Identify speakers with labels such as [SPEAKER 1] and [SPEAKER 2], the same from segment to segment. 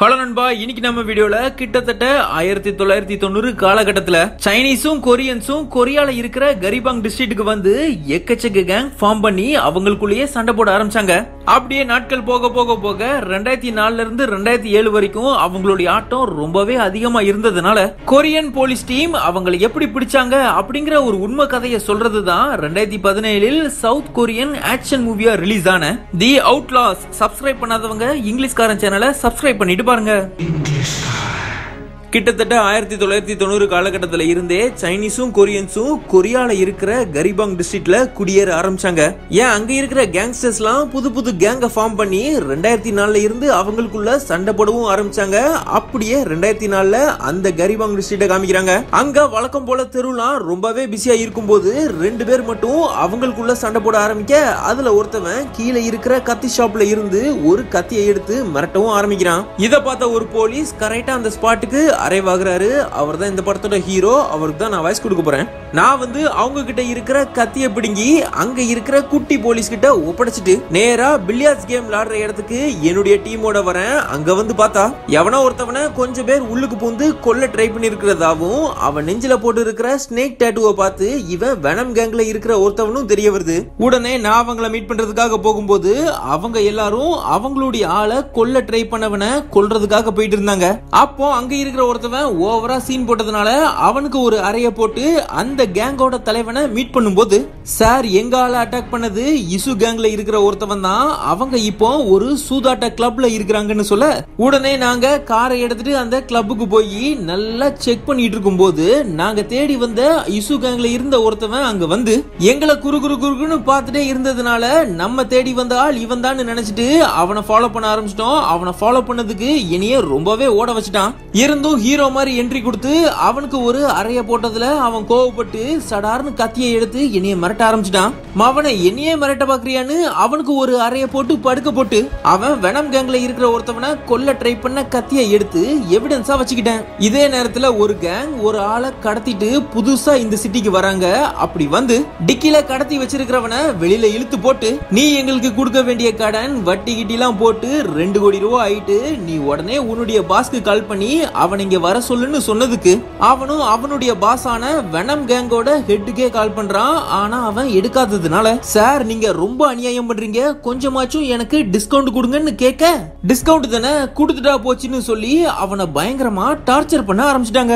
[SPEAKER 1] hello நண்பா இன்னைக்கு நம்ம வீடியோல கிட்டத்தட்ட ஆயிரத்தி தொள்ளாயிரத்தி தொண்ணூறு காலகட்டத்துல சைனீஸும் கொரியன்ஸும் கொரியால இருக்கிற கரிபாங் டிஸ்ட்ரிக்ட்டுக்கு வந்து எக்கச்சக்க கேங் ஃபார்ம் பண்ணி அவங்களுக்குள்ளேயே சண்டை போட ஆரம்பிச்சாங்க அப்படியே நாட்கள் போக போக போக ரெண்டாயிரத்தி நாலுல இருந்து ரெண்டாயிரத்தி ஏழு வரைக்கும் அவங்களுடைய ஆட்டம் ரொம்பவே அதிகமா இருந்ததுனால கொரியன் போலீஸ் டீம் அவங்களை எப்படி பிடிச்சாங்க அப்படிங்கிற ஒரு உண்மை கதையை சொல்றது தான் ரெண்டாயிரத்தி பதினேழில் சவுத் கொரியன் ஆக்ஷன் மூவியா ரிலீஸ் ஆன தி அவுட்லாஸ் சப்ஸ்கிரைப் பண்ணாதவங்க இங்கிலீஷ்காரன் சேனலை சப்ஸ்கிரைப் பண்ணிட்டு பாருங்க கிட்டத்தட்ட ஆயிரத்தி தொள்ளாயிரத்தி தொண்ணூறு காலகட்டத்தில் இருந்தே சைனீஸும் கொரியன்ஸும் கொரியால இருக்கிற கரிபாங் டிஸ்ட்ரிக்ட்ல குடியேற ஆரம்பிச்சாங்க ஏன் அங்க இருக்கிற கேங்ஸ்டர்ஸ்லாம் புது புது கேங்க ஃபார்ம் பண்ணி ரெண்டாயிரத்தி நாலுல இருந்து அவங்களுக்குள்ள சண்டை போடவும் ஆரம்பிச்சாங்க அப்படியே ரெண்டாயிரத்தி நாலுல அந்த கரிபாங் டிஸ்ட்ரிக்ட காமிக்கிறாங்க அங்க வழக்கம் போல தெருலாம் ரொம்பவே பிஸியா இருக்கும்போது ரெண்டு பேர் மட்டும் அவங்களுக்குள்ள சண்டை போட ஆரம்பிக்க அதுல ஒருத்தவன் கீழே இருக்கிற கத்தி ஷாப்ல இருந்து ஒரு கத்தியை எடுத்து மிரட்டவும் ஆரம்பிக்கிறான் இத பார்த்த ஒரு போலீஸ் கரெக்டா அந்த ஸ்பாட்டுக்கு அரைவாகிறாரு அவர் தான் இந்த படத்தோட ஹீரோ அவருக்கு தான் நான் வாய்ஸ் கொடுக்க போறேன் நான் வந்து அவங்க கிட்ட இருக்கிற கத்திய பிடுங்கி அங்க இருக்கிற குட்டி போலீஸ் கிட்ட ஒப்படைச்சிட்டு நேரா பில்லியார்ட்ஸ் கேம் விளையாடுற இடத்துக்கு என்னுடைய டீமோட வரேன் அங்க வந்து பார்த்தா எவனோ ஒருத்தவனை கொஞ்சம் பேர் உள்ளுக்கு பூந்து கொல்ல ட்ரை பண்ணி இருக்கிறதாவும் அவன் நெஞ்சில போட்டு இருக்கிற ஸ்னேக் டேட்டுவை பார்த்து இவன் வெனம் கேங்ல இருக்கிற ஒருத்தவனும் தெரிய வருது உடனே நான் அவங்கள மீட் பண்றதுக்காக போகும்போது அவங்க எல்லாரும் அவங்களுடைய ஆளை கொல்ல ட்ரை பண்ணவனை கொல்றதுக்காக போயிட்டு இருந்தாங்க அப்போ அங்க இருக்கிற ஒருத்தவன் ஓவரா சீன் போட்டதுனால அவனுக்கு ஒரு அறைய போட்டு அந்த கேங்கோட தலைவனை மீட் பண்ணும்போது சார் எங்க ஆள அட்டாக் பண்ணது இசு கேங்ல இருக்கிற ஒருத்தவன் தான் அவங்க இப்போ ஒரு சூதாட்ட கிளப்ல இருக்கிறாங்கன்னு சொல்ல உடனே நாங்க காரை எடுத்துட்டு அந்த கிளப்புக்கு போய் நல்லா செக் பண்ணிட்டு இருக்கும்போது நாங்க தேடி வந்த இசு கேங்ல இருந்த ஒருத்தவன் அங்க வந்து எங்களை குறு குறு குறுக்குன்னு பார்த்துட்டே இருந்ததுனால நம்ம தேடி வந்த ஆள் இவன் தான் நினைச்சிட்டு அவனை ஃபாலோ பண்ண ஆரம்பிச்சிட்டோம் அவனை ஃபாலோ பண்ணதுக்கு இனியே ரொம்பவே ஓட வச்சுட்டான் இருந்தும் ஹீரோ மாதிரி என்ட்ரி கொடுத்து அவனுக்கு ஒரு அறைய போட்டதுல அவன் கோவப்பட்டு சடார்னு கத்தியை எடுத்து என்னைய மிரட்ட ஆரம்பிச்சிட்டான் மவனை என்னையே மிரட்ட பாக்குறியான்னு அவனுக்கு ஒரு அறைய போட்டு படுக்க போட்டு அவன் வெனம் கேங்ல இருக்கிற ஒருத்தவனை கொல்ல ட்ரை பண்ண கத்தியை எடுத்து எவிடன்ஸா வச்சுக்கிட்டேன் இதே நேரத்துல ஒரு கேங் ஒரு ஆளை கடத்திட்டு புதுசா இந்த சிட்டிக்கு வராங்க அப்படி வந்து டிக்கில கடத்தி வச்சிருக்கிறவனை வெளியில இழுத்து போட்டு நீ எங்களுக்கு கொடுக்க வேண்டிய கடன் வட்டி கிட்டிலாம் போட்டு ரெண்டு கோடி ரூபா ஆயிட்டு நீ உடனே உன்னுடைய பாஸ்க்கு கால் பண்ணி அவன் இங்க வர சொல்லுன்னு சொன்னதுக்கு அவனும் அவனுடைய பாஸான வெனம் கேங்கோட ஹெட்டுக்கே கால் பண்றான் ஆனா அவன் எடுக்காததுனால சார் நீங்க ரொம்ப அநியாயம் பண்றீங்க கொஞ்சமாச்சும் எனக்கு டிஸ்கவுண்ட் கொடுங்கன்னு கேட்க டிஸ்கவுண்ட் தானே கொடுத்துட்டா போச்சுன்னு சொல்லி அவனை பயங்கரமா டார்ச்சர் பண்ண ஆரம்பிச்சிட்டாங்க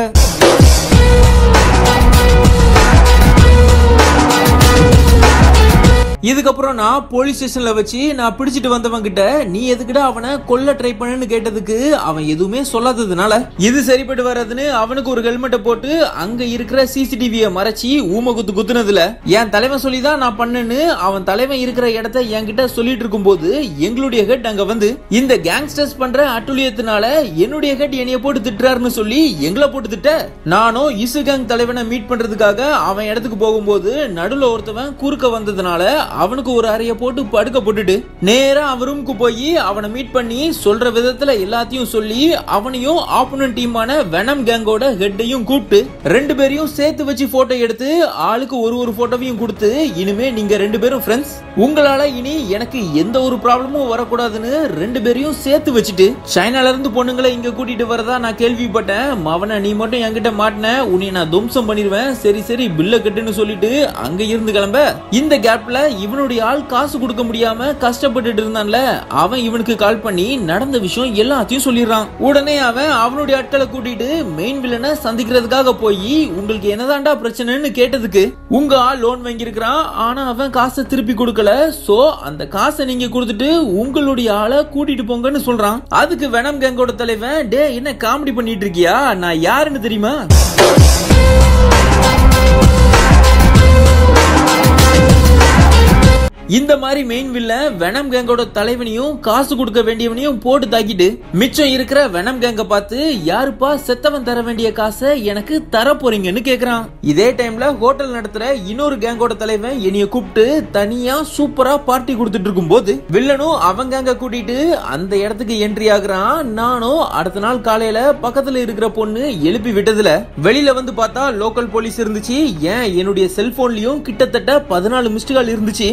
[SPEAKER 1] இதுக்கப்புறம் நான் போலீஸ் ஸ்டேஷன்ல வச்சு நான் பிடிச்சிட்டு வந்தவன் கிட்ட நீ எதுக்குடா அவனை கொல்ல ட்ரை பண்ணன்னு கேட்டதுக்கு அவன் எதுவுமே சொல்லாததுனால இது சரிப்பட்டு வராதுன்னு அவனுக்கு ஒரு ஹெல்மெட்டை போட்டு அங்க இருக்கிற சிசிடிவியை மறைச்சி ஊம குத்து குத்துனதுல என் தலைவன் சொல்லி தான் நான் பண்ணேன்னு அவன் தலைவன் இருக்கிற இடத்த என்கிட்ட சொல்லிட்டு இருக்கும்போது எங்களுடைய ஹெட் அங்க வந்து இந்த கேங்ஸ்டர்ஸ் பண்ற அட்டுழியத்தினால என்னுடைய ஹெட் என்னைய போட்டு திட்டுறாருன்னு சொல்லி எங்களை போட்டு திட்ட நானும் இசு கேங் தலைவனை மீட் பண்றதுக்காக அவன் இடத்துக்கு போகும்போது நடுவுல ஒருத்தவன் குறுக்க வந்ததுனால அவனுக்கு ஒரு அறைய போட்டு படுக்க போட்டுட்டு நேரா அவன் ரூமுக்கு போய் அவனை மீட் பண்ணி சொல்ற விதத்துல எல்லாத்தையும் சொல்லி அவனையும் ஆப்போனன்ட் டீமான வெனம் கேங்கோட ஹெட்டையும் கூப்பிட்டு ரெண்டு பேரையும் சேர்த்து வச்சு போட்டோ எடுத்து ஆளுக்கு ஒரு ஒரு போட்டோவையும் கொடுத்து இனிமே நீங்க ரெண்டு பேரும் ஃப்ரெண்ட்ஸ் உங்களால இனி எனக்கு எந்த ஒரு ப்ராப்ளமும் வரக்கூடாதுன்னு ரெண்டு பேரையும் சேர்த்து வச்சுட்டு சைனால இருந்து பொண்ணுங்களை இங்க கூட்டிட்டு வரதா நான் கேள்விப்பட்டேன் மவனை நீ மட்டும் என்கிட்ட மாட்டின உன்னை நான் துவம்சம் பண்ணிடுவேன் சரி சரி பில்ல கட்டுன்னு சொல்லிட்டு அங்க இருந்து கிளம்ப இந்த கேப்ல இவனுடைய ஆள் காசு கொடுக்க முடியாம கஷ்டப்பட்டுட்டு இருந்தான்ல அவன் இவனுக்கு கால் பண்ணி நடந்த விஷயம் எல்லாத்தையும் சொல்லிடுறான் உடனே அவன் அவனுடைய ஆட்களை கூட்டிட்டு மெயின் வில்லனை சந்திக்கிறதுக்காக போய் உங்களுக்கு என்னதான்டா பிரச்சனைன்னு கேட்டதுக்கு உங்க ஆள் லோன் வாங்கியிருக்கிறான் ஆனா அவன் காசை திருப்பி கொடுக்கல சோ அந்த காசை நீங்க கொடுத்துட்டு உங்களுடைய ஆளை கூட்டிட்டு போங்கன்னு சொல்றான் அதுக்கு வெனம் கேங்கோட தலைவன் டே என்ன காமெடி பண்ணிட்டு இருக்கியா நான் யாருன்னு தெரியுமா இந்த மாதிரி மெயின் வில்ல வெனம் கேங்கோட தலைவனையும் காசு கொடுக்க வேண்டியவனையும் போட்டு தாக்கிட்டு மிச்சம் இருக்கிற வெனம் கேங்க பார்த்து யாருப்பா செத்தவன் தர வேண்டிய காசை எனக்கு தர போறீங்கன்னு கேக்குறான் இதே டைம்ல ஹோட்டல் நடத்துற இன்னொரு கேங்கோட தலைவன் என்னைய கூப்பிட்டு தனியா சூப்பரா பார்ட்டி கொடுத்துட்டு இருக்கும் போது வில்லனும் அவன் கேங்க கூட்டிட்டு அந்த இடத்துக்கு என்ட்ரி ஆகுறான் நானும் அடுத்த நாள் காலையில பக்கத்துல இருக்கிற பொண்ணு எழுப்பி விட்டதுல வெளியில வந்து பார்த்தா லோக்கல் போலீஸ் இருந்துச்சு ஏன் என்னுடைய செல்போன்லயும் கிட்டத்தட்ட பதினாலு மிஸ்டு கால் இருந்துச்சு நான்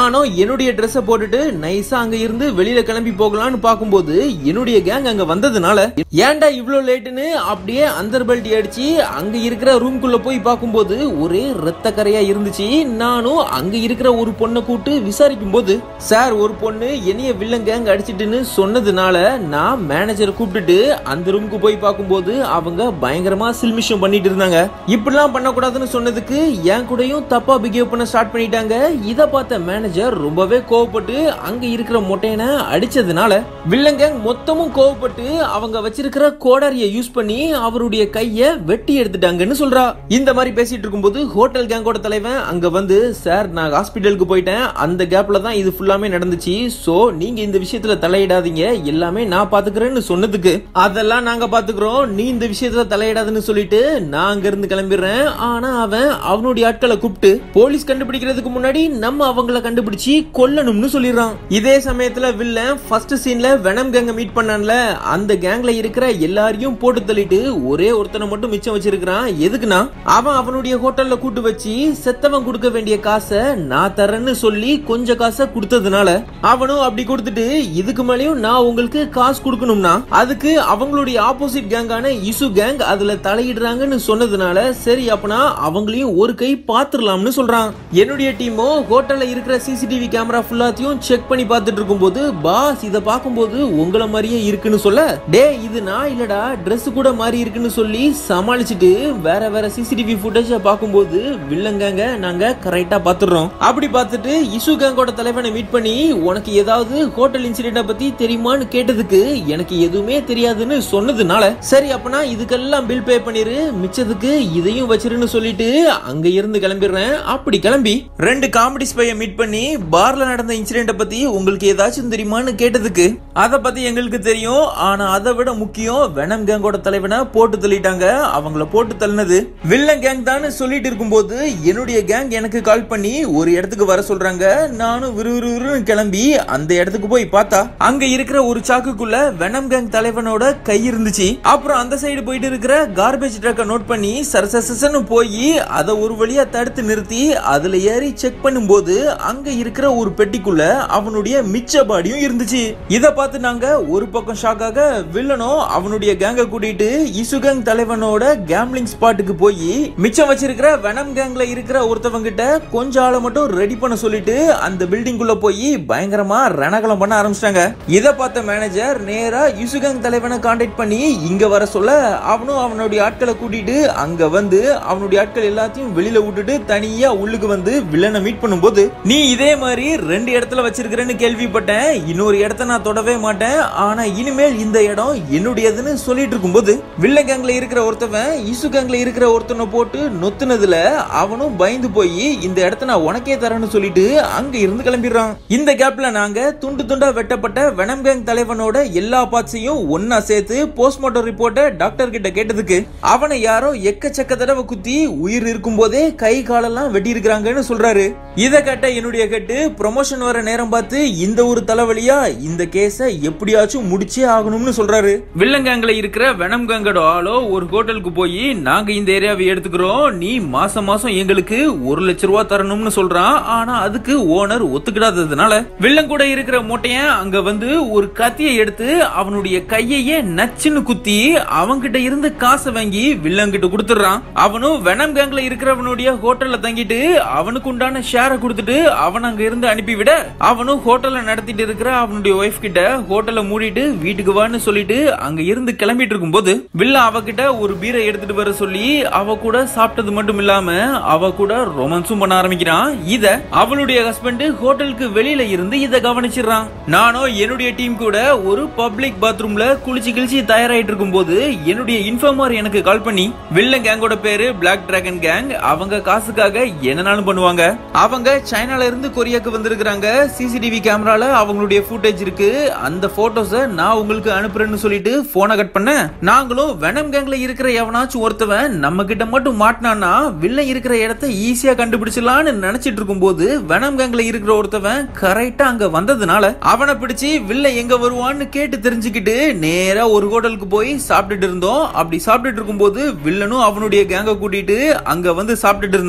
[SPEAKER 1] நானும் என்னுடைய ட்ரெஸ்ஸை போட்டுட்டு நைஸா அங்க இருந்து வெளியில கிளம்பி போகலாம்னு பார்க்கும்போது என்னுடைய கேங் அங்க வந்ததுனால ஏன்டா இவ்ளோ லேட்டுன்னு அப்படியே அந்தர் பெல்ட் அடிச்சு அங்க இருக்கிற ரூம்குள்ள போய் பார்க்கும்போது ஒரே ரத்த கரையா இருந்துச்சு நானும் அங்க இருக்கிற ஒரு பொண்ணை கூட்டு விசாரிக்கும் போது சார் ஒரு பொண்ணு என்னைய வில்லன் கேங் அடிச்சிட்டுன்னு சொன்னதுனால நான் மேனேஜரை கூப்பிட்டுட்டு அந்த ரூமுக்கு போய் பார்க்கும்போது அவங்க பயங்கரமா சில்மிஷம் பண்ணிட்டு இருந்தாங்க இப்படிலாம் பண்ணக்கூடாதுன்னு சொன்னதுக்கு என் கூடயும் தப்பா பிஹேவ் பண்ண ஸ்டார்ட் பண்ணிட்டாங்க இத பார்த்த மேனேஜர் ரொம்பவே கோவப்பட்டு அங்க இருக்கிற மொட்டையனை அடிச்சதுனால வில்லன் கேங் மொத்தமும் கோவப்பட்டு அவங்க வச்சிருக்கிற கோடாரிய யூஸ் பண்ணி அவருடைய கைய வெட்டி எடுத்துட்டாங்கன்னு சொல்றா இந்த மாதிரி பேசிட்டு இருக்கும்போது ஹோட்டல் கேங்கோட தலைவன் அங்க வந்து சார் நான் ஹாஸ்பிட்டலுக்கு போயிட்டேன் அந்த கேப்ல தான் இது ஃபுல்லாமே நடந்துச்சு சோ நீங்க இந்த விஷயத்துல தலையிடாதீங்க எல்லாமே நான் பாத்துக்கிறேன்னு சொன்னதுக்கு அதெல்லாம் நாங்க பாத்துக்கிறோம் நீ இந்த விஷயத்துல தலையிடாதுன்னு சொல்லிட்டு நான் அங்க இருந்து கிளம்பிடுறேன் ஆனா அவன் அவனுடைய ஆட்களை கூப்பிட்டு போலீஸ் கண்டுபிடிக்கிறதுக்கு முன்னாடி நம்ம அவங்கள கண்டுபிடிச்சு கொல்லணும்னு சொல்லிடுறான் இதே சமயத்துல வில்லன் ஃபர்ஸ்ட் சீன்ல வெனம் கேங்க மீட் பண்ணான்ல அந்த கேங்ல இருக்கிற எல்லாரையும் போட்டு தள்ளிட்டு ஒரே ஒருத்தனை மட்டும் மிச்சம் வச்சிருக்கிறான் எதுக்குன்னா அவன் அவனுடைய ஹோட்டல்ல கூட்டு வச்சு செத்தவன் கொடுக்க வேண்டிய காசை நான் தரேன்னு சொல்லி கொஞ்சம் காசை கொடுத்ததுனால அவனும் அப்படி கொடுத்துட்டு இதுக்கு மேலயும் நான் உங்களுக்கு காசு கொடுக்கணும்னா அதுக்கு அவங்களுடைய ஆப்போசிட் கேங்கான இசு கேங் அதுல தலையிடுறாங்கன்னு சொன்னதுனால சரி அப்பனா அவங்களையும் ஒரு கை பாத்துரலாம்னு சொல்றான் என்னுடைய டீமோ ஹோட்டல்ல இருக்கிற சிசிடிவி கேமரா ஃபுல்லாத்தையும் செக் பண்ணி பார்த்துட்டு இருக்கும்போது பாஸ் இத பார்க்கும்போது உங்களை மாதிரியே இருக்குன்னு சொல்ல டே இது நான் இல்லடா Dress கூட மாறி இருக்குன்னு சொல்லி சமாளிச்சுட்டு வேற வேற சிசிடிவி ஃபுட்டேஜ பார்க்கும்போது வில்லங்காங்க நாங்க கரெக்டா பாத்துறோம் அப்படி பார்த்துட்டு இசு கேங்கோட தலைவனை மீட் பண்ணி உனக்கு ஏதாவது ஹோட்டல் இன்சிடென்ட பத்தி தெரியுமான்னு கேட்டதுக்கு எனக்கு எதுவுமே தெரியாதுன்னு சொன்னதுனால சரி அப்பனா இதுக்கெல்லாம் பில் பே பண்ணிரு மிச்சத்துக்கு இதையும் வச்சிருன்னு சொல்லிட்டு அங்க இருந்து கிளம்பிடுறேன் அப்படி கிளம்பி ரெண்டு காமெடி ஸ்பைய மீட் பண்ணி பார்ல நடந்த இன்சிடென்ட பத்தி உங்களுக்கு ஏதாச்சும் தெரியுமான்னு கேட்டதுக்கு அத பத்தி எங்களுக்கு தெரியும் ஆனா அதை விட முக்கியம் வெனம் கேங்கோட தலைவனை போட்டு தள்ளிட்டாங்க அவங்கள போட்டு தள்ளினது வில்லன் கேங் தான் சொல்லிட்டு இருக்கும்போது என்னுடைய கேங் எனக்கு கால் பண்ணி ஒரு இடத்துக்கு வர சொல்றாங்க நானும் விறுவிறுன்னு கிளம்பி அந்த இடத்துக்கு போய் பார்த்தா அங்க இருக்கிற ஒரு சாக்குக்குள்ள வெனம் கேங் தலைவனோட கை இருந்துச்சு அப்புறம் அந்த சைடு போயிட்டு இருக்கிற கார்பேஜ் ட்ரக்கை நோட் பண்ணி சரசசன்னு போய் அதை ஒரு வழியா தடுத்து நிறுத்தி அதுல ஏறி செக் பண்ணும்போது அங்க இருக்கிற ஒரு பெட்டிக்குள்ள அவனுடைய மிச்ச பாடியும் இருந்துச்சு இத பார்த்து நாங்க ஒரு பக்கம் ஷாக்காக வில்லனும் அவனுடைய கேங்க கூட்டிட்டு இசு கேங் தலைவனோட கேம்லிங் ஸ்பாட்டுக்கு போய் மிச்சம் வச்சிருக்கிற வெனம் கேங்ல இருக்கிற ஒருத்தவங்க கிட்ட கொஞ்ச ஆளை மட்டும் ரெடி பண்ண சொல்லிட்டு அந்த பில்டிங் குள்ள போய் பயங்கரமா ரணகலம் பண்ண ஆரம்பிச்சிட்டாங்க இத பார்த்த மேனேஜர் நேரா இசு கேங் தலைவனை கான்டாக்ட் பண்ணி இங்க வர சொல்ல அவனும் அவனுடைய ஆட்களை கூட்டிட்டு அங்க வந்து அவனுடைய ஆட்கள் எல்லாத்தையும் வெளியில விட்டுட்டு தனியா உள்ளுக்கு வந்து வில்லனை மீட் பண்ணும்போது நீ இதே மாதிரி ரெண்டு இடத்துல வச்சிருக்கிறேன்னு கேள்விப்பட்டேன் இன்னொரு இடத்த நான் தொடவே மாட்டேன் ஆனா இனிமேல் இந்த இடம் என்னுடையதுன்னு சொல்லிட்டு இருக்கும்போது வில்ல கேங்ல இருக்கிற ஒருத்தவன் இசு கேங்ல இருக்கிற ஒருத்தனை போட்டு நொத்துனதுல அவனும் பயந்து போய் இந்த இடத்த நான் உனக்கே தரேன்னு சொல்லிட்டு அங்க இருந்து கிளம்பிடுறான் இந்த கேப்ல நாங்க துண்டு துண்டா வெட்டப்பட்ட வெனம் கேங் தலைவனோட எல்லா பார்ட்ஸையும் ஒன்னா சேர்த்து போஸ்ட்மார்ட்டம் ரிப்போர்ட்டை டாக்டர் கிட்ட கேட்டதுக்கு அவனை யாரோ எக்கச்சக்க தடவை குத்தி உயிர் இருக்கும் போதே கை காலெல்லாம் வெட்டி இருக்கிறாங்கன்னு சொல்றாரு இத கேட்ட என்னுடைய கட்டு ப்ரொமோஷன் வர நேரம் பார்த்து இந்த ஒரு தலைவலியா இந்த கேஸ எப்படியாச்சும் முடிச்சே ஆகணும்னு சொல்றாரு வில்லங்காங்கல இருக்கிற வெனம் கேங்கோட ஆளோ ஒரு ஹோட்டலுக்கு போய் நாங்க இந்த ஏரியாவை எடுத்துக்கிறோம் நீ மாசம் மாசம் எங்களுக்கு ஒரு லட்ச ரூபா தரணும்னு சொல்றான் ஆனா அதுக்கு ஓனர் ஒத்துக்கிடாததுனால வில்லன் கூட இருக்கிற மொட்டையன் அங்க வந்து ஒரு கத்தியை எடுத்து அவனுடைய கையையே நச்சுன்னு குத்தி அவன்கிட்ட இருந்து காசை வாங்கி வில்லன் கிட்ட கொடுத்துறான் அவனும் வெனம் கேங்ல இருக்கிறவனுடைய ஹோட்டல்ல தங்கிட்டு அவனுக்கு உண்டான ஷேரை கொடுத்துட்டு அவன் அங்க இருந்து அனுப்பிவிட அவனும் ஹோட்டல்ல நடத்திட்டு இருக்கிற அவனுடைய ஒய்ஃப் கிட்ட ஹோட்டலை மூடிட்டு வீட்டுக்கு வான்னு சொல்லிட்டு அங்க இருந்து கிளம்பிட்டு இருக்கும்போது வில்ல அவகிட்ட ஒரு பீரை எடுத்துட்டு வர சொல்லி அவ கூட சாப்பிட்டது மட்டும் இல்லாம அவ கூட ரொமான்ஸும் பண்ண ஆரம்பிக்கிறான் இத அவளுடைய ஹஸ்பண்ட் ஹோட்டலுக்கு வெளியில இருந்து இத கவனிச்சிடுறான் நானும் என்னுடைய டீம் கூட ஒரு பப்ளிக் பாத்ரூம்ல குளிச்சு கிழிச்சு தயாராயிட்டு இருக்கும்போது என்னுடைய இன்ஃபார்மர் எனக்கு கால் பண்ணி வில்லன் கேங்கோட பேரு பிளாக் டிராகன் கேங் அவங்க காசுக்காக என்னனாலும் பண்ணுவாங்க அவங்க சைனால இருந்து கொரியாக்கு வந்திருக்கிறாங்க சிசிடிவி கேமரால அவங்களுடைய ஃபுட்டேஜ் இருக்கு அந்த போட்டோஸ நான் உங்களுக்கு அனுப்புறேன்னு சொல்லிட்டு போனை கட் பண்ண நாங்களும் வெனம் கேங்ல இருக்கிற எவனாச்சும் ஒருத்தவன் நம்ம கிட்ட மட்டும் மாட்டினான்னா வில்லன் இருக்கிற இடத்த ஈஸியா கண்டுபிடிச்சிடலாம்னு நினைச்சிட்டு இருக்கும்போது வெனம் கேங்ல இருக்கிற ஒருத்தவன் கரெக்டா அங்க வந்ததுனால அவனை பிடிச்சு வில்லன் எங்க வருவான்னு கேட்டு தெரிஞ்சுக்கிட்டு நேரா ஒரு ஹோட்டலுக்கு போய் சாப்பிட்டுட்டு இருந்தோம் அப்படி சாப்பிட்டுட்டு இருக்கும்போது வில்லனும் அவனுடைய கேங்க கூட்டிட்டு அங்க வந்து சாப்பிட்டுட்டு இருந்தான்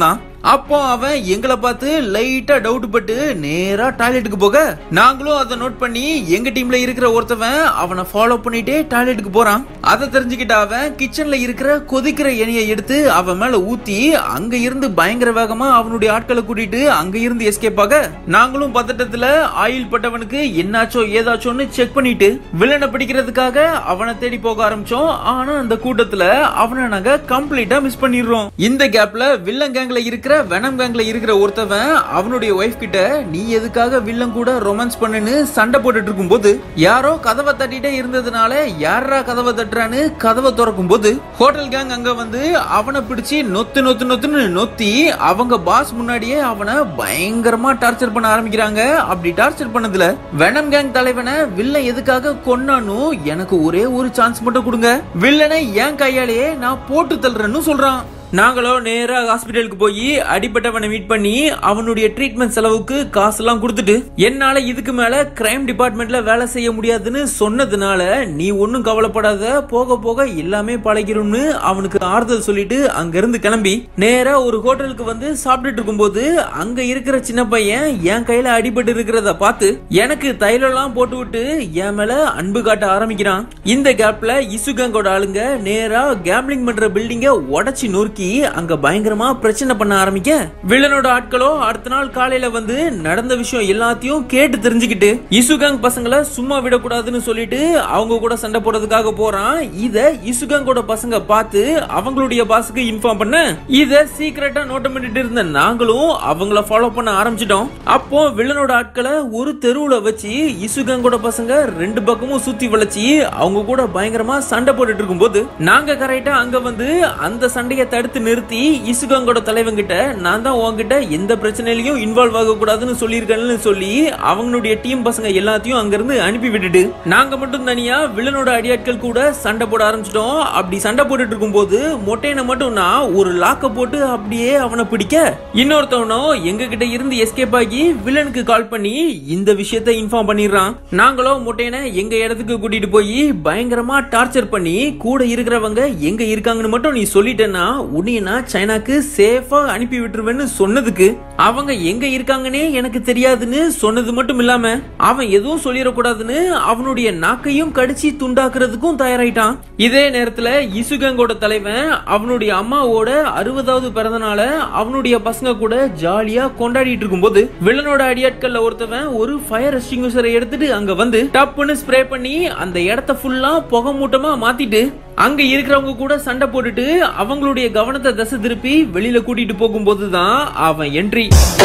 [SPEAKER 1] அப்போ அவன் எங்களை பார்த்து லைட்டா டவுட் பட்டு நேரா டாய்லெட்டுக்கு போக நாங்களும் அதை நோட் பண்ணி எங்க டீம்ல இருக்கிற ஒருத்தவன் அவனை ஃபாலோ பண்ணிட்டே டாய்லெட்டுக்கு போறான் அதை தெரிஞ்சுக்கிட்ட அவன் கிச்சன்ல இருக்கிற கொதிக்கிற எண்ணெயை எடுத்து அவன் மேல ஊத்தி அங்க இருந்து பயங்கர வேகமா அவனுடைய ஆட்களை கூட்டிட்டு அங்க இருந்து எஸ்கேப் ஆக நாங்களும் பதட்டத்துல ஆயில் பட்டவனுக்கு என்னாச்சோ ஏதாச்சோன்னு செக் பண்ணிட்டு வில்லனை பிடிக்கிறதுக்காக அவனை தேடி போக ஆரம்பிச்சோம் ஆனா அந்த கூட்டத்துல அவனை நாங்க கம்ப்ளீட்டா மிஸ் பண்ணிடுறோம் இந்த கேப்ல வில்லன் கேங்ல இருக்கிற வெனம் கேங்ல இருக்கிற ஒருத்தவன் அவனுடைய ஒய்ஃப் கிட்ட நீ எதுக்காக வில்லன் கூட ரொமான்ஸ் பண்ணுன்னு சண்டை போட்டுட்டு இருக்கும்போது யாரோ கதவை தட்டிட்டே இருந்ததுனால யாரா கதவை தட்டுறான்னு கதவை திறக்கும் போது ஹோட்டல் கேங் அங்க வந்து அவனை பிடிச்சு நொத்து நொத்து நொத்துன்னு நொத்தி அவங்க பாஸ் முன்னாடியே அவனை பயங்கரமா டார்ச்சர் பண்ண ஆரம்பிக்கிறாங்க அப்படி டார்ச்சர் பண்ணதுல வெனம் கேங் தலைவனை வில்லன் எதுக்காக கொன்னானு எனக்கு ஒரே ஒரு சான்ஸ் மட்டும் கொடுங்க வில்லனை என் கையாலேயே நான் போட்டு தள்ளுறேன்னு சொல்றான் நாங்களோ நேரா ஹாஸ்பிட்டலுக்கு போய் அடிப்பட்டவனை மீட் பண்ணி அவனுடைய ட்ரீட்மெண்ட் செலவுக்கு காசெல்லாம் கொடுத்துட்டு என்னால இதுக்கு மேல கிரைம் டிபார்ட்மெண்ட்ல வேலை செய்ய முடியாதுன்னு சொன்னதுனால நீ ஒன்னும் கவலைப்படாத போக போக எல்லாமே பழகிரும்னு அவனுக்கு ஆறுதல் சொல்லிட்டு அங்க இருந்து கிளம்பி நேரா ஒரு ஹோட்டலுக்கு வந்து சாப்பிட்டுட்டு இருக்கும்போது அங்க இருக்கிற சின்ன பையன் என் கையில அடிபட்டு இருக்கிறத பார்த்து எனக்கு தைலம்லாம் போட்டு விட்டு என் மேல அன்பு காட்ட ஆரம்பிக்கிறான் இந்த கேப்ல இசுகங்கோட ஆளுங்க நேரா கேம்லிங் பண்ற பில்டிங்க உடைச்சு நொறுக்கி அங்க பயங்கரமா பிரச்சனை பண்ண ஆரம்பிக்க வில்லனோட ஆட்களோ அடுத்த நாள் காலையில வந்து நடந்த விஷயம் எல்லாத்தையும் கேட்டு தெரிஞ்சுக்கிட்டு இசுகாங் பசங்களை சும்மா விடக்கூடாதுன்னு சொல்லிட்டு அவங்க கூட சண்டை போடுறதுக்காக போறான் இத இசுகாங்கோட பசங்க பார்த்து அவங்களுடைய பாஸுக்கு இன்ஃபார்ம் பண்ண இத சீக்கிரட்டா நோட்டம் பண்ணிட்டு இருந்த நாங்களும் அவங்கள ஃபாலோ பண்ண ஆரம்பிச்சிட்டோம் அப்போ வில்லனோட ஆட்களை ஒரு தெருவுல வச்சு இசுகாங்கோட பசங்க ரெண்டு பக்கமும் சுத்தி வளைச்சு அவங்க கூட பயங்கரமா சண்டை போட்டுட்டு இருக்கும்போது நாங்க கரெக்டா அங்க வந்து அந்த சண்டையை தடுத்து நிறுத்தி இசுகாங்கோட தலைவங்கிட்ட நான் தான் உங்ககிட்ட எந்த பிரச்சனையிலையும் இன்வால்வ் ஆக கூடாதுன்னு சொல்லியிருக்கேன்னு சொல்லி அவங்களுடைய டீம் பசங்க எல்லாத்தையும் அங்க இருந்து அனுப்பி விட்டுட்டு நாங்க மட்டும் தனியா வில்லனோட அடியாட்கள் கூட சண்டை போட ஆரம்பிச்சிட்டோம் அப்படி சண்டை போட்டுட்டு இருக்கும்போது மொட்டையனை மட்டும் நான் ஒரு லாக்க போட்டு அப்படியே அவனை பிடிக்க இன்னொருத்தவனும் எங்க கிட்ட இருந்து எஸ்கேப் ஆகி வில்லனுக்கு கால் பண்ணி இந்த விஷயத்தை இன்ஃபார்ம் பண்ணிடுறான் நாங்களும் மொட்டையனை எங்க இடத்துக்கு கூட்டிட்டு போய் பயங்கரமா டார்ச்சர் பண்ணி கூட இருக்கிறவங்க எங்க இருக்காங்கன்னு மட்டும் நீ சொல்லிட்டேன்னா உன்னைய நான் சைனாக்கு சேஃபா அனுப்பி விட்டுருவேன்னு சொன்னதுக்கு அவங்க எங்க இருக்காங்கன்னே எனக்கு தெரியாதுன்னு சொன்னது மட்டும் இல்லாம அவன் எதுவும் சொல்லிடக்கூடாதுன்னு அவனுடைய நாக்கையும் கடிச்சு துண்டாக்குறதுக்கும் தயாராயிட்டான் இதே நேரத்துல இசுகங்கோட தலைவன் அவனுடைய அம்மாவோட அறுபதாவது பிறந்த நாள அவனுடைய பசங்க கூட ஜாலியா கொண்டாடிட்டு இருக்கும்போது வில்லனோட அடியாட்கள்ல ஒருத்தவன் ஒரு ஃபயர் எக்ஸ்டிங்யூசரை எடுத்துட்டு அங்க வந்து டப்புன்னு ஸ்ப்ரே பண்ணி அந்த இடத்த ஃபுல்லா புகை மூட்டமா மாத்திட்டு அங்க இருக்கிறவங்க கூட சண்டை போட்டுட்டு அவங்களுடைய கவனத்தை தசை திருப்பி வெளியில கூட்டிட்டு போகும்போது தான் அவன் என்ட்ரி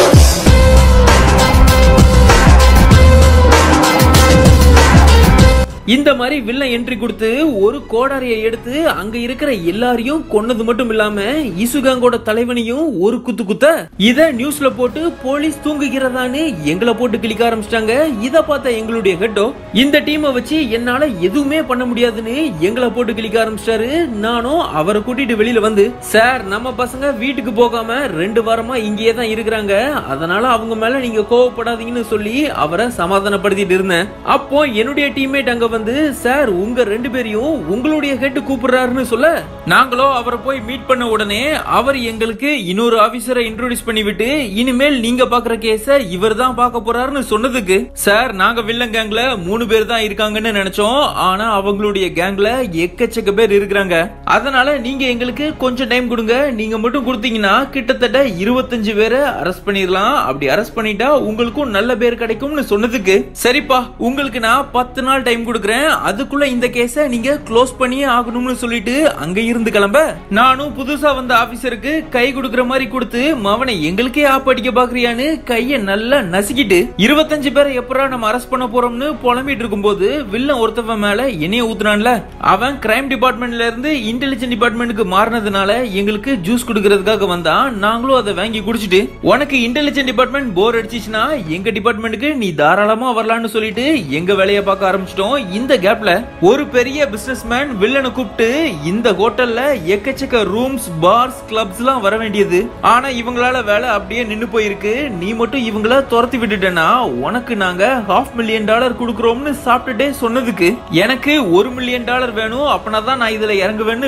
[SPEAKER 1] இந்த மாதிரி வில்ல என்ட்ரி கொடுத்து ஒரு கோடாரியை எடுத்து அங்க இருக்கிற எல்லாரையும் கொன்னது மட்டும் இல்லாம இசுகாங்கோட தலைவனையும் ஒரு குத்து குத்த இத நியூஸ்ல போட்டு போலீஸ் தூங்குகிறதான்னு எங்களை போட்டு கிளிக்க ஆரம்பிச்சிட்டாங்க இத பார்த்த எங்களுடைய ஹெட்டோ இந்த டீமை வச்சு என்னால எதுவுமே பண்ண முடியாதுன்னு எங்களை போட்டு கிளிக்க ஆரம்பிச்சிட்டாரு நானும் அவரை கூட்டிட்டு வெளியில வந்து சார் நம்ம பசங்க வீட்டுக்கு போகாம ரெண்டு வாரமா இங்கேயே தான் இருக்கிறாங்க அதனால அவங்க மேல நீங்க கோவப்படாதீங்கன்னு சொல்லி அவரை சமாதானப்படுத்திட்டு இருந்தேன் அப்போ என்னுடைய டீம்மேட் அங்க வந்து சார் உங்க ரெண்டு பேரையும் உங்களுடைய ஹெட் கூப்பிடுறாருன்னு சொல்ல நாங்களோ அவரை போய் மீட் பண்ண உடனே அவர் எங்களுக்கு இன்னொரு ஆபீசரை இன்ட்ரோடியூஸ் பண்ணி விட்டு இனிமேல் நீங்க பாக்குற கேஸ இவர் தான் பார்க்க போறாருன்னு சொன்னதுக்கு சார் நாங்க வில்லன் கேங்ல மூணு பேர் தான் இருக்காங்கன்னு நினைச்சோம் ஆனா அவங்களுடைய கேங்ல எக்கச்சக்க பேர் இருக்கிறாங்க அதனால நீங்க எங்களுக்கு கொஞ்சம் டைம் கொடுங்க நீங்க மட்டும் கொடுத்தீங்கன்னா கிட்டத்தட்ட இருபத்தஞ்சு பேரை அரெஸ்ட் பண்ணிடலாம் அப்படி அரெஸ்ட் பண்ணிட்டா உங்களுக்கும் நல்ல பேர் கிடைக்கும்னு சொன்னதுக்கு சரிப்பா உங்களுக்கு நான் பத்து நாள் டைம் கொடுக்குறேன் அதுக்குள்ள இந்த கேஸ நீங்க க்ளோஸ் பண்ணியே ஆகணும்னு சொல்லிட்டு அங்க இருந்து கிளம்ப நானும் புதுசா வந்த ஆபீசருக்கு கை கொடுக்கற மாதிரி கொடுத்து மவனை எங்களுக்கே ஆப் அடிக்க பாக்குறியான்னு கைய நல்லா நசுக்கிட்டு இருபத்தஞ்சு பேரை எப்பரா நம்ம அரெஸ்ட் பண்ண போறோம்னு புலம்பிட்டு இருக்கும்போது வில்லன் ஒருத்தவன் மேல என்னைய ஊத்துனான்ல அவன் கிரைம் டிபார்ட்மெண்ட்ல இருந்து இன்டெலிஜென்ட் டிபார்ட்மெண்ட்டுக்கு மாறினதுனால எங்களுக்கு ஜூஸ் கொடுக்கறதுக்காக வந்தான் நாங்களும் அதை வாங்கி குடிச்சிட்டு உனக்கு இன்டெலிஜென்ட் டிபார்ட்மெண்ட் போர் அடிச்சிச்சுன்னா எங்க டிபார்ட்மெண்ட்டுக்கு நீ தாராளமா வரலாம்னு சொல்லிட்டு எங்க வேலையை பார்க்க ஆரம்பிச்சிட்டோம் இந்த கேப்ல ஒரு பெரிய பிசினஸ் மேன் வில்லனை கூப்பிட்டு இந்த ஹோட்டல்ல எக்கச்சக்க ரூம்ஸ் பார்ஸ் கிளப்ஸ் எல்லாம் வர வேண்டியது ஆனா இவங்களால வேலை அப்படியே நின்னு போயிருக்கு நீ மட்டும் இவங்கள துரத்தி விட்டுட்டேன்னா உனக்கு நாங்க ஹாஃப் மில்லியன் டாலர் கொடுக்குறோம்னு சாப்பிட்டுட்டே சொன்னதுக்கு எனக்கு ஒரு மில்லியன் டாலர் வேணும் அப்பனா தான் நான் இதுல இறங்குவேன்னு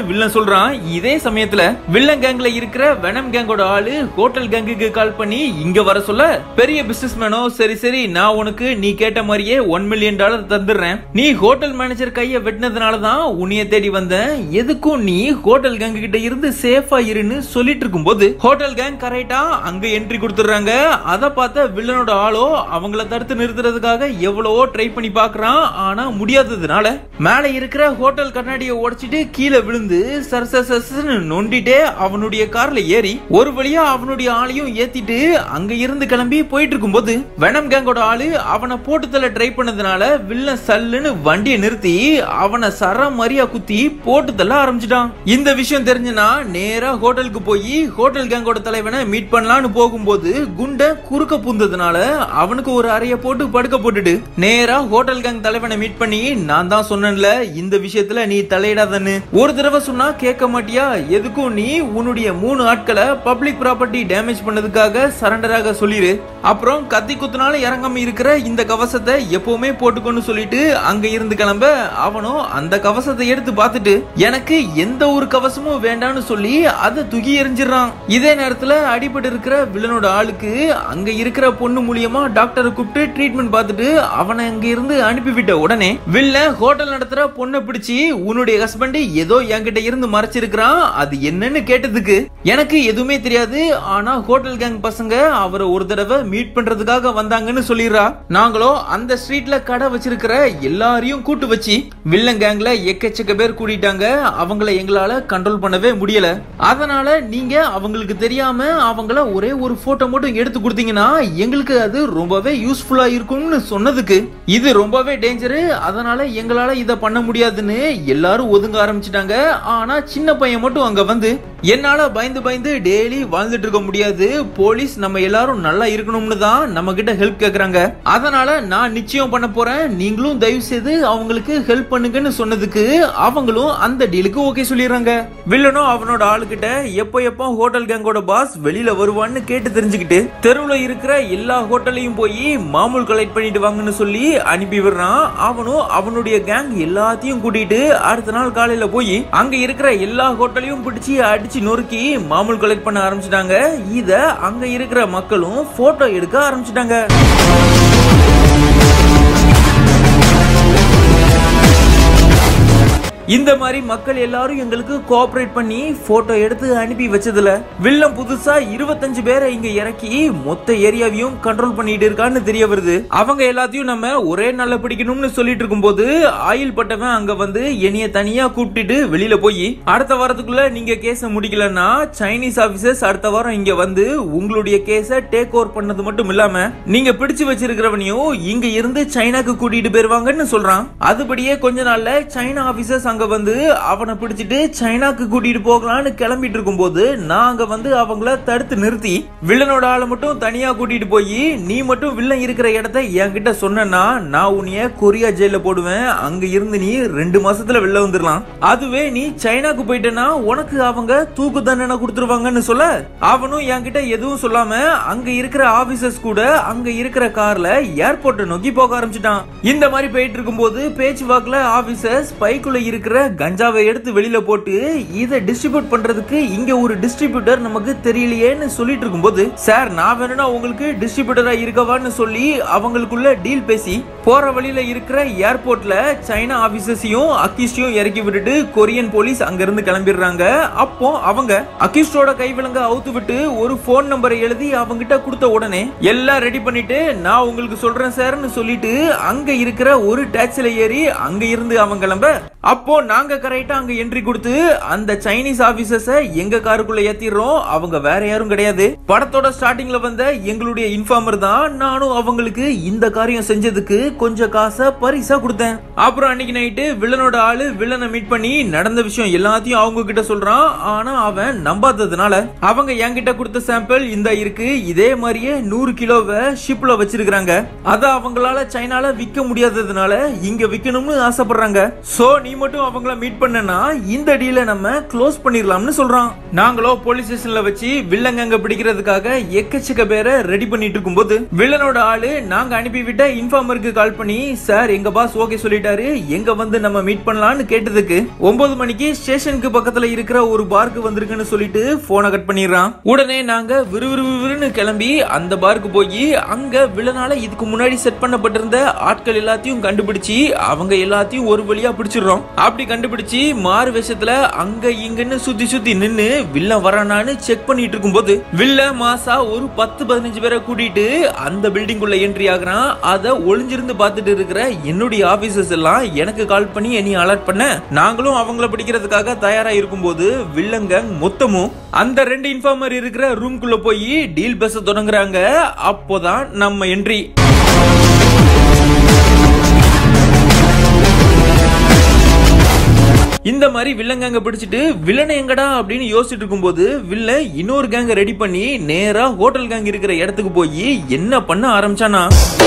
[SPEAKER 1] வில்லன் சொல்றான் இதே சமயத்துல வில்லன் கேங்ல இருக்கிற வெனம் கேங்கோட ஆளு ஹோட்டல் கேங்குக்கு கால் பண்ணி இங்க வர சொல்ல பெரிய பிசினஸ் மேனோ சரி சரி நான் உனக்கு நீ கேட்ட மாதிரியே ஒன் மில்லியன் டாலர் தந்துடுறேன் நீ ஹோட்டல் மேனேஜர் கைய வெட்டினதுனால தான் உன்னைய தேடி வந்தேன் எதுக்கும் நீ ஹோட்டல் கேங் கிட்ட இருந்து சேஃபா இருன்னு சொல்லிட்டு இருக்கும்போது ஹோட்டல் கேங் கரெக்டா அங்க என்ட்ரி கொடுத்துறாங்க அத பார்த்த வில்லனோட ஆளோ அவங்கள தடுத்து நிறுத்துறதுக்காக எவ்வளவோ ட்ரை பண்ணி பாக்குறான் ஆனா முடியாததுனால மேல இருக்கிற ஹோட்டல் கண்ணாடியை உடைச்சிட்டு கீழே விழுந்து சர சர சரன்னு நொண்டிட்டே அவனுடைய கார்ல ஏறி ஒரு வழியா அவனுடைய ஆளையும் ஏத்திட்டு அங்க இருந்து கிளம்பி போயிட்டு இருக்கும்போது வெனம் கேங்கோட ஆளு அவனை போட்டு தள்ள ட்ரை பண்ணதுனால வில்லன் சல்லுன்னு வண்டியை நிறுத்தி அவனை சர மரியா குத்தி போட்டு தள்ள ஆரம்பிச்சிட்டான் இந்த விஷயம் தெரிஞ்சுனா நேரா ஹோட்டலுக்கு போய் ஹோட்டல் கேங்கோட தலைவனை மீட் பண்ணலாம்னு போகும்போது குண்ட குறுக்க பூந்ததுனால அவனுக்கு ஒரு அறைய போட்டு படுக்க போட்டுட்டு நேரா ஹோட்டல் கேங் தலைவனை மீட் பண்ணி நான் தான் சொன்னேன்ல இந்த விஷயத்துல நீ தலையிடாதன்னு ஒரு தடவை சொன்னா கேட்க மாட்டியா எதுக்கும் நீ உன்னுடைய மூணு ஆட்களை பப்ளிக் ப்ராப்பர்ட்டி டேமேஜ் பண்ணதுக்காக சரண்டராக சொல்லிரு அப்புறம் கத்தி குத்துனால இறங்காம இருக்கிற இந்த கவசத்தை எப்பவுமே போட்டுக்கொண்டு சொல்லிட்டு அங்க இருந்து கிளம்ப அவனும் அந்த கவசத்தை எடுத்து பார்த்துட்டு எனக்கு எந்த ஒரு கவசமும் வேண்டாம்னு சொல்லி அதை தூக்கி எறிஞ்சிடறான் இதே நேரத்துல அடிபட்டு இருக்கிற வில்லனோட ஆளுக்கு அங்க இருக்கிற பொண்ணு மூலியமா டாக்டரை கூப்பிட்டு ட்ரீட்மெண்ட் பார்த்துட்டு அவனை அங்க இருந்து அனுப்பிவிட்ட உடனே வில்லன் ஹோட்டல் நடத்துற பொண்ணை பிடிச்சி உன்னுடைய ஹஸ்பண்ட் ஏதோ என்கிட்ட இருந்து மறைச்சிருக்கிறான் அது என்னன்னு கேட்டதுக்கு எனக்கு எதுவுமே தெரியாது ஆனா ஹோட்டல் கேங் பசங்க அவரை ஒரு தடவை மீட் பண்றதுக்காக வந்தாங்கன்னு சொல்லிடுறா நாங்களோ அந்த ஸ்ட்ரீட்ல கடை வச்சிருக்கிற எல்லாரையும் கூட்டு வச்சு வில்லன் கேங்ல எக்கச்சக்க பேர் கூட்டிட்டாங்க அவங்கள எங்களால கண்ட்ரோல் பண்ணவே முடியல அதனால நீங்க அவங்களுக்கு தெரியாம அவங்கள ஒரே ஒரு போட்டோ மட்டும் எடுத்து கொடுத்தீங்கன்னா எங்களுக்கு அது ரொம்பவே யூஸ்ஃபுல்லா இருக்கும்னு சொன்னதுக்கு இது ரொம்பவே டேஞ்சரு அதனால எங்களால இத பண்ண முடியாதுன்னு எல்லாரும் ஒதுங்க ஆரம்பிச்சிட்டாங்க ஆனா சின்ன பையன் மட்டும் அங்க வந்து என்னால பயந்து பயந்து டெய்லி வாழ்ந்துட்டு இருக்க முடியாது போலீஸ் நம்ம எல்லாரும் நல்லா இருக்கணும்னு தான் நம்ம கிட்ட ஹெல்ப் கேக்குறாங்க அதனால நான் நிச்சயம் பண்ண போறேன் நீங்களும் தயவு செய்து அவங்களுக்கு ஹெல்ப் பண்ணுங்கன்னு சொன்னதுக்கு அவங்களும் அந்த டீலுக்கு ஓகே சொல்லிடுறாங்க வில்லனும் அவனோட ஆளுகிட்ட எப்போ எப்போ ஹோட்டல் கேங்கோட பாஸ் வெளியில வருவான்னு கேட்டு தெரிஞ்சுக்கிட்டு தெருவுல இருக்கிற எல்லா ஹோட்டலையும் போய் மாமூல் கலெக்ட் பண்ணிட்டு வாங்கன்னு சொல்லி அனுப்பி விடுறான் அவனும் அவனுடைய கேங் எல்லாத்தையும் கூட்டிட்டு அடுத்த நாள் காலையில போய் அங்க இருக்கிற எல்லா ஹோட்டலையும் பிடிச்சி அடிச்சு நொறுக்கி மாமூல் கலெக்ட் பண்ண ஆரம்பிச்சிட்டாங்க இத அங்க இருக்கிற மக்களும் போட்டோ எடுக்க ஆரம்பிச்சிட்டாங்க இந்த மாதிரி மக்கள் எல்லாரும் எங்களுக்கு கோஆபரேட் பண்ணி போட்டோ எடுத்து அனுப்பி வச்சதுல வில்லம் புதுசா இருபத்தஞ்சு பேரை இங்க இறக்கி மொத்த ஏரியாவையும் கண்ட்ரோல் பண்ணிட்டு இருக்கான்னு தெரிய வருது அவங்க எல்லாத்தையும் நம்ம ஒரே நாள்ல பிடிக்கணும்னு சொல்லிட்டு இருக்கும்போது ஆயில் பட்டவன் அங்க வந்து என்னைய தனியா கூப்பிட்டுட்டு வெளியில போய் அடுத்த வாரத்துக்குள்ள நீங்க கேஸ முடிக்கலன்னா சைனீஸ் ஆபீசர்ஸ் அடுத்த வாரம் இங்க வந்து உங்களுடைய கேஸ டேக் ஓவர் பண்ணது மட்டும் இல்லாம நீங்க பிடிச்சு வச்சிருக்கிறவனையும் இங்க இருந்து சைனாக்கு கூட்டிட்டு போயிருவாங்கன்னு சொல்றான் அதுபடியே கொஞ்ச நாள்ல சைனா ஆபீசர்ஸ் அங்க வந்து அவனை பிடிச்சிட்டு சைனாக்கு கூட்டிட்டு போகலான்னு கிளம்பிட்டு இருக்கும்போது நான் அங்க வந்து அவங்கள தடுத்து நிறுத்தி வில்லனோட ஆளை மட்டும் தனியா கூட்டிட்டு போய் நீ மட்டும் வில்லன் இருக்கிற இடத்த என்கிட்ட சொன்னா நான் உன்னைய கொரியா ஜெயில போடுவேன் அங்க இருந்து நீ ரெண்டு மாசத்துல வெளில வந்துடலாம் அதுவே நீ சைனாக்கு போயிட்டேன்னா உனக்கு அவங்க தூக்கு தண்டனை கொடுத்துருவாங்கன்னு சொல்ல அவனும் என்கிட்ட எதுவும் சொல்லாம அங்க இருக்கிற ஆபீசர்ஸ் கூட அங்க இருக்கிற கார்ல ஏர்போர்ட்டை நோக்கி போக ஆரம்பிச்சிட்டான் இந்த மாதிரி போயிட்டு இருக்கும்போது பேச்சுவாக்குல ஆபீசர்ஸ் பைக்குள்ள இருக்கிற கஞ்சாவை எடுத்து வெளியில போட்டு இதை டிஸ்ட்ரிபியூட் பண்றதுக்கு இங்க ஒரு டிஸ்ட்ரிபியூட்டர் நமக்கு தெரியலையேன்னு சொல்லிட்டு இருக்கும்போது சார் நான் வேணும்னா உங்களுக்கு டிஸ்ட்ரிபியூட்டரா இருக்கவான்னு சொல்லி அவங்களுக்குள்ள டீல் பேசி போற வழியில இருக்கிற ஏர்போர்ட்ல சைனா ஆபீசர்ஸையும் அக்கிஸ்டையும் இறக்கி விட்டுட்டு கொரியன் போலீஸ் அங்க இருந்து கிளம்பிடுறாங்க அப்போ அவங்க அக்கிஸ்டோட கை விலங்க அவுத்து விட்டு ஒரு போன் நம்பரை எழுதி அவங்கிட்ட கொடுத்த உடனே எல்லாம் ரெடி பண்ணிட்டு நான் உங்களுக்கு சொல்றேன் சார்னு சொல்லிட்டு அங்க இருக்கிற ஒரு டாக்ஸில ஏறி அங்க இருந்து அவங்க கிளம்ப அப்போ நாங்க கரெக்டா அங்க என்ட்ரி கொடுத்து அந்த சைனீஸ் ஆபீசர்ஸ எங்க காருக்குள்ள ஏத்திடுறோம் அவங்க வேற யாரும் கிடையாது படத்தோட ஸ்டார்டிங்ல வந்த எங்களுடைய இன்ஃபார்மர் தான் நானும் அவங்களுக்கு இந்த காரியம் செஞ்சதுக்கு கொஞ்சம் காசை பரிசா கொடுத்தேன் அப்புறம் அன்னைக்கு நைட்டு வில்லனோட ஆளு வில்லனை மீட் பண்ணி நடந்த விஷயம் எல்லாத்தையும் அவங்க கிட்ட சொல்றான் ஆனா அவன் நம்பாததுனால அவங்க என்கிட்ட கொடுத்த சாம்பிள் இந்த இருக்கு இதே மாதிரியே நூறு கிலோவை ஷிப்ல வச்சிருக்காங்க அத அவங்களால சைனால விற்க முடியாததுனால இங்க விற்கணும்னு ஆசைப்படுறாங்க சோ நீ மட்டும் அவங்கள மீட் பண்ணனா இந்த டீலை நம்ம க்ளோஸ் பண்ணிடலாம்னு சொல்றான் நாங்களோ போலீஸ் ஸ்டேஷன்ல வச்சு வில்லங்க பிடிக்கிறதுக்காக எக்கச்சக்க பேரை ரெடி பண்ணிட்டு இருக்கும்போது வில்லனோட ஆளு நாங்க அனுப்பிவிட்ட இன்ஃபார்மருக்கு கால் பண்ணி சார் எங்க பாஸ் ஓகே சொல்லிட்டாரு எங்க வந்து நம்ம மீட் பண்ணலாம்னு கேட்டதுக்கு ஒன்பது மணிக்கு ஸ்டேஷனுக்கு பக்கத்துல இருக்கிற ஒரு பார்க்கு வந்திருக்குன்னு சொல்லிட்டு போனை கட் பண்ணிடுறான் உடனே நாங்க விறுவிறுவிறுன்னு கிளம்பி அந்த பார்க்கு போய் அங்க வில்லனால இதுக்கு முன்னாடி செட் பண்ணப்பட்டிருந்த ஆட்கள் எல்லாத்தையும் கண்டுபிடிச்சு அவங்க எல்லாத்தையும் ஒரு வழியா பிடிச்சிடுறோம் அப்படி கண்டுபிடிச்சு மாறு வேஷத்துல அங்க இங்கன்னு சுத்தி சுத்தி நின்னு வில்லன் வரானான்னு செக் பண்ணிட்டு இருக்கும்போது வில்ல மாசா ஒரு பத்து பதினஞ்சு பேரை கூட்டிட்டு அந்த பில்டிங் உள்ள என்ட்ரி ஆகுறான் அதை ஒளிஞ்சிருந்து பார்த்துட்டு இருக்கிற என்னுடைய ஆபீசர்ஸ் எல்லாம் எனக்கு கால் பண்ணி என்னை அலர்ட் பண்ண நாங்களும் அவங்கள பிடிக்கிறதுக்காக தயாரா இருக்கும்போது வில்லங்க மொத்தமும் அந்த ரெண்டு இன்ஃபார்மர் இருக்கிற ரூம்குள்ள போய் டீல் பேச தொடங்குறாங்க அப்போதான் நம்ம என்ட்ரி இந்த மாதிரி வில்லன் பிடிச்சிட்டு வில்லனை எங்கடா அப்படின்னு யோசிச்சுட்டு இருக்கும்போது வில்லன் இன்னொரு கேங்க ரெடி பண்ணி நேரா ஹோட்டல் கேங் இருக்கிற இடத்துக்கு போய் என்ன பண்ண ஆரம்பிச்சானா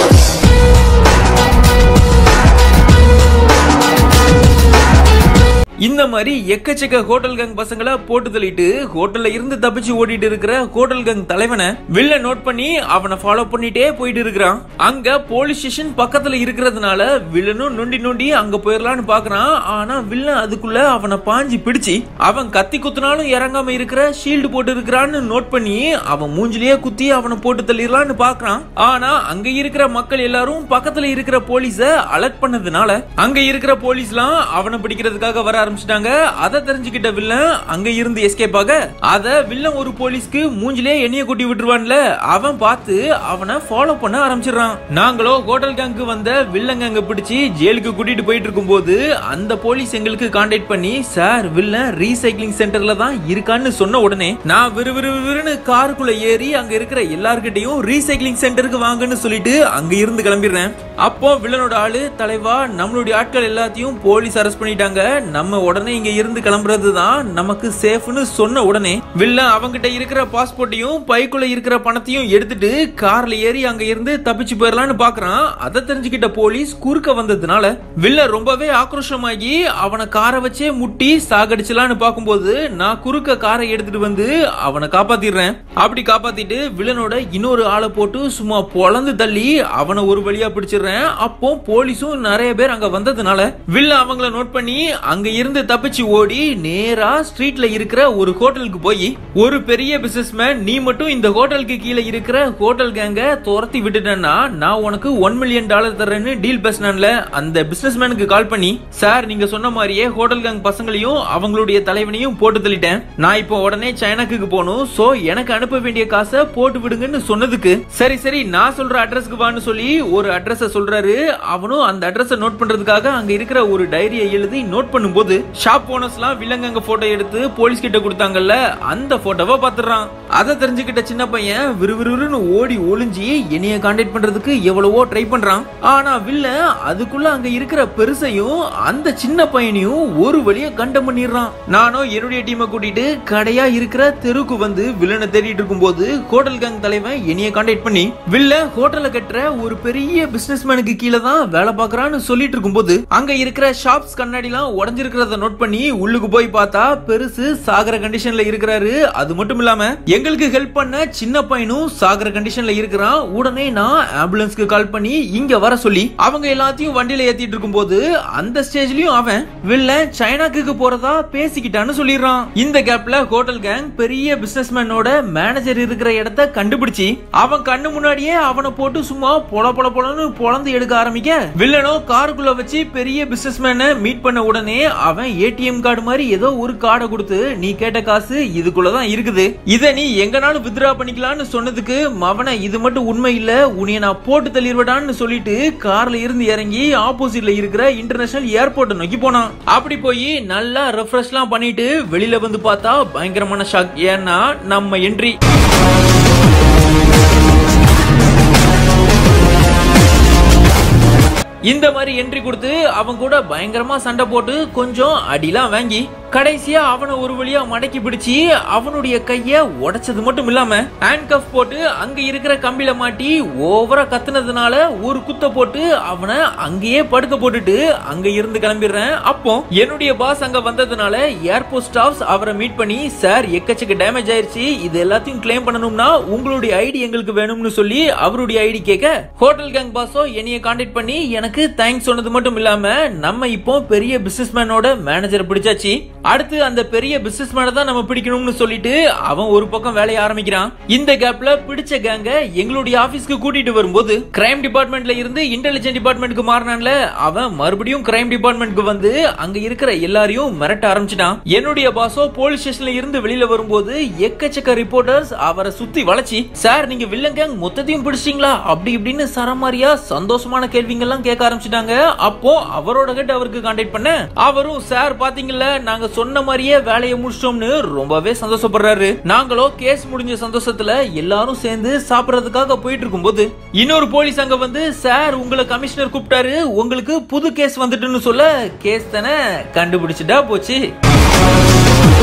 [SPEAKER 1] இந்த மாதிரி எக்கச்சக்க ஹோட்டல் கேங் பசங்களை போட்டு தள்ளிட்டு ஹோட்டல்ல இருந்து தப்பிச்சு ஓடிட்டு இருக்கிற ஹோட்டல் கேங் தலைவனை வில்ல நோட் பண்ணி அவனை ஃபாலோ பண்ணிட்டே போயிட்டு இருக்கிறான் அங்க போலீஸ் ஸ்டேஷன் பக்கத்துல இருக்கிறதுனால வில்லனும் நொண்டி நொண்டி அங்க போயிடலான்னு பாக்குறான் ஆனா வில்லன் அதுக்குள்ள அவனை பாஞ்சு பிடிச்சு அவன் கத்தி குத்துனாலும் இறங்காம இருக்கிற ஷீல்டு போட்டு இருக்கிறான்னு நோட் பண்ணி அவன் மூஞ்சிலேயே குத்தி அவனை போட்டு தள்ளிடலான்னு பாக்குறான் ஆனா அங்க இருக்கிற மக்கள் எல்லாரும் பக்கத்துல இருக்கிற போலீஸ அலர்ட் பண்ணதுனால அங்க இருக்கிற போலீஸ்லாம் அவனை பிடிக்கிறதுக்காக வர ஆரம்பிச்சிட்டாங்க அதை தெரிஞ்சுக்கிட்ட வில்லன் அங்க இருந்து எஸ்கேப் ஆக அத வில்லன் ஒரு போலீஸ்க்கு மூஞ்சிலே எண்ணெய கொட்டி விட்டுருவான்ல அவன் பார்த்து அவனை ஃபாலோ பண்ண ஆரம்பிச்சிடுறான் நாங்களோ ஹோட்டல் கேங்க்கு வந்த வில்லன் கேங்க பிடிச்சு ஜெயிலுக்கு கூட்டிட்டு போயிட்டு இருக்கும்போது அந்த போலீஸ் எங்களுக்கு கான்டாக்ட் பண்ணி சார் வில்லன் ரீசைக்ளிங் சென்டர்ல தான் இருக்கான்னு சொன்ன உடனே நான் விறுவிறுவிறுன்னு காருக்குள்ள ஏறி அங்க இருக்கிற எல்லார்கிட்டயும் ரீசைக்ளிங் சென்டருக்கு வாங்கன்னு சொல்லிட்டு அங்க இருந்து கிளம்பிடுறேன் அப்போ வில்லனோட ஆளு தலைவா நம்மளுடைய ஆட்கள் எல்லாத்தையும் போலீஸ் அரெஸ்ட் பண்ணிட்டாங்க நம்ம உடனே இங்க இருந்து கிளம்புறது தான் நமக்கு சேஃப்னு சொன்ன உடனே வில்லன் அவங்கிட்ட இருக்கிற பாஸ்போர்ட்டையும் பைக்குள்ள இருக்கிற பணத்தையும் எடுத்துட்டு கார்ல ஏறி அங்க இருந்து தப்பிச்சு போயிடலாம்னு பாக்குறான் அதை தெரிஞ்சுக்கிட்ட போலீஸ் குறுக்க வந்ததுனால வில்லன் ரொம்பவே ஆக்ரோஷமாகி அவனை காரை வச்சே முட்டி சாகடிச்சலான்னு பார்க்கும்போது நான் குறுக்க காரை எடுத்துட்டு வந்து அவனை காப்பாத்திடுறேன் அப்படி காப்பாத்திட்டு வில்லனோட இன்னொரு ஆளை போட்டு சும்மா பொழந்து தள்ளி அவனை ஒரு வழியா பிடிச்சிடுறேன் அப்போ போலீஸும் நிறைய பேர் அங்க வந்ததுனால வில்லன் அவங்கள நோட் பண்ணி அங்க இருந்து தப்பிச்சு ஓடி நேரா ஸ்ட்ரீட்ல இருக்கிற ஒரு ஹோட்டலுக்கு போய் ஒரு பெரிய பிசினஸ்மேன் நீ மட்டும் இந்த ஹோட்டலுக்கு கீழே இருக்கிற ஹோட்டல் கேங்க துரத்தி விட்டுட்டேன்னா நான் உனக்கு ஒன் மில்லியன் டாலர் தரேன்னு டீல் பேசினான்ல அந்த பிசினஸ்மேனுக்கு கால் பண்ணி சார் நீங்க சொன்ன மாதிரியே ஹோட்டல் கேங் பசங்களையும் அவங்களுடைய தலைவனையும் போட்டு தள்ளிட்டேன் நான் இப்போ உடனே சைனாக்கு போகணும் சோ எனக்கு அனுப்ப வேண்டிய காசை போட்டு விடுங்கன்னு சொன்னதுக்கு சரி சரி நான் சொல்ற அட்ரஸ்க்கு வான்னு சொல்லி ஒரு அட்ரஸ் சொல்றாரு அவனும் அந்த அட்ரஸ் நோட் பண்றதுக்காக அங்க இருக்கிற ஒரு டைரியை எழுதி நோட் பண்ணும்போது ஷாப் ஓனர்ஸ்லாம் வில்லங்கங்க போட்டோ எடுத்து போலீஸ் கிட்ட கொடுத்தாங்கல்ல அந்த போட்டோவை பாத்துறான் அதை தெரிஞ்சுக்கிட்ட சின்ன பையன் விறுவிறுன்னு ஓடி ஒளிஞ்சி என்னைய கான்டாக்ட் பண்றதுக்கு எவ்வளவோ ட்ரை பண்றான் ஆனா வில்ல அதுக்குள்ள அங்க இருக்கிற பெருசையும் அந்த சின்ன பையனையும் ஒரு வழியா கண்டம் பண்ணிடுறான் நானும் என்னுடைய டீமை கூட்டிட்டு கடையா இருக்கிற தெருவுக்கு வந்து வில்லனை தேடிட்டு இருக்கும்போது ஹோட்டல் கேங் தலைவன் என்னைய கான்டாக்ட் பண்ணி வில்ல ஹோட்டலை கட்டுற ஒரு பெரிய பிசினஸ்மேனுக்கு கீழே தான் வேலை பார்க்கறான்னு சொல்லிட்டு இருக்கும்போது அங்க இருக்கிற ஷாப்ஸ் கண்ணாடிலாம் உடஞ்சிருக்கிறத நோட் பண்ணி உள்ளுக்கு போய் பார்த்தா பெருசு சாகர கண்டிஷன்ல இருக்கிறாரு அது மட்டும் இல்லாம எங்களுக்கு ஹெல்ப் பண்ண சின்ன பையனும் சாகர கண்டிஷன்ல இருக்கிறான் உடனே நான் ஆம்புலன்ஸ்க்கு கால் பண்ணி இங்க வர சொல்லி அவங்க எல்லாத்தையும் வண்டியில ஏத்திட்டு இருக்கும்போது அந்த ஸ்டேஜ்லயும் அவன் வில்லன் சைனாக்கு போறதா பேசிக்கிட்டான்னு சொல்லிடுறான் இந்த கேப்ல ஹோட்டல் கேங் பெரிய பிசினஸ்மேனோட மேனேஜர் இருக்கிற இடத்த கண்டுபிடிச்சு அவன் கண்ணு முன்னாடியே அவனை போட்டு சும்மா பொல பொல பொலன்னு பொழந்து எடுக்க ஆரம்பிக்க வில்லனோ காருக்குள்ள வச்சு பெரிய பிசினஸ்மேனை மீட் பண்ண உடனே அவன் ஏடிஎம் கார்டு மாதிரி ஏதோ ஒரு கார்டை கொடுத்து நீ கேட்ட காசு இதுக்குள்ளதான் இருக்குது இத நீ எங்கனாலும் வித்ரா பண்ணிக்கலாம்னு சொன்னதுக்கு மவனை இது மட்டும் உண்மை இல்ல உன்னைய நான் போட்டு தள்ளிடுவேடான்னு சொல்லிட்டு கார்ல இருந்து இறங்கி ஆப்போசிட்ல இருக்கிற இன்டர்நேஷனல் ஏர்போர்ட் நோக்கி போனான் அப்படி போய் நல்லா ரெஃப்ரெஷ்லாம் பண்ணிட்டு வெளியில வந்து பார்த்தா பயங்கரமான ஷாக் ஏன்னா நம்ம என்ட்ரி இந்த மாதிரி என்ட்ரி கொடுத்து அவன் கூட பயங்கரமா சண்டை போட்டு கொஞ்சம் அடிலாம் வாங்கி கடைசியா அவனை ஒரு வழியா மடக்கி பிடிச்சி அவனுடைய கைய உடைச்சது மட்டும் இல்லாம ஹேண்ட் கஃப் போட்டு அங்க இருக்கிற கம்பியில மாட்டி ஓவரா கத்துனதுனால ஒரு குத்த போட்டு அவனை அங்கேயே படுக்க போட்டுட்டு அங்க இருந்து கிளம்பிடுறேன் அப்போ என்னுடைய பாஸ் அங்க வந்ததுனால ஏர்போர்ட் ஸ்டாஃப்ஸ் அவரை மீட் பண்ணி சார் எக்கச்சக்க டேமேஜ் ஆயிருச்சு இது எல்லாத்தையும் கிளைம் பண்ணணும்னா உங்களுடைய ஐடி எங்களுக்கு வேணும்னு சொல்லி அவருடைய ஐடி கேட்க ஹோட்டல் கேங் பாஸோ என்னைய கான்டாக்ட் பண்ணி எனக்கு தேங்க்ஸ் சொன்னது மட்டும் இல்லாம நம்ம இப்போ பெரிய பிசினஸ் மேனோட மேனேஜர் பிடிச்சாச்சு அடுத்து அந்த பெரிய பிசினஸ் மேனை தான் நம்ம பிடிக்கணும்னு சொல்லிட்டு அவன் ஒரு பக்கம் வேலைய ஆரம்பிக்கிறான் இந்த கேப்ல பிடிச்ச கேங்க எங்களுடைய ஆபீஸ்க்கு கூட்டிட்டு வரும்போது கிரைம் டிபார்ட்மெண்ட்ல இருந்து இன்டெலிஜென்ட் டிபார்ட்மெண்ட்க்கு மாறினான்ல அவன் மறுபடியும் கிரைம் டிபார்ட்மெண்ட்க்கு வந்து அங்க இருக்கிற எல்லாரையும் மிரட்ட ஆரம்பிச்சிட்டான் என்னுடைய பாசோ போலீஸ் ஸ்டேஷன்ல இருந்து வெளியில வரும்போது எக்கச்சக்க ரிப்போர்ட்டர்ஸ் அவரை சுத்தி வளைச்சி சார் நீங்க வில்லன் கேங் மொத்தத்தையும் பிடிச்சிட்டீங்களா அப்படி இப்படின்னு சரமாரியா சந்தோஷமான கேள்விங்கெல்லாம் கேட்க ஆரம்பிச்சிட்டாங்க அப்போ அவரோட கிட்ட அவருக்கு கான்டாக்ட் பண்ண அவரும் சார் பாத்தீங்கல்ல நாங்க சொன்ன மாதிரியே வேலையை முடிச்சிட்டோம்னு ரொம்பவே சந்தோஷப்படுறாரு நாங்களோ கேஸ் முடிஞ்ச சந்தோஷத்துல எல்லாரும் சேர்ந்து சாப்பிடறதுக்காக போயிட்டு இருக்கும்போது இன்னொரு போலீஸ் அங்க வந்து சார் உங்களை கமிஷனர் கூப்பிட்டாரு உங்களுக்கு புது கேஸ் வந்துட்டுன்னு சொல்ல கேஸ் தானே கண்டுபிடிச்சிட்டா போச்சு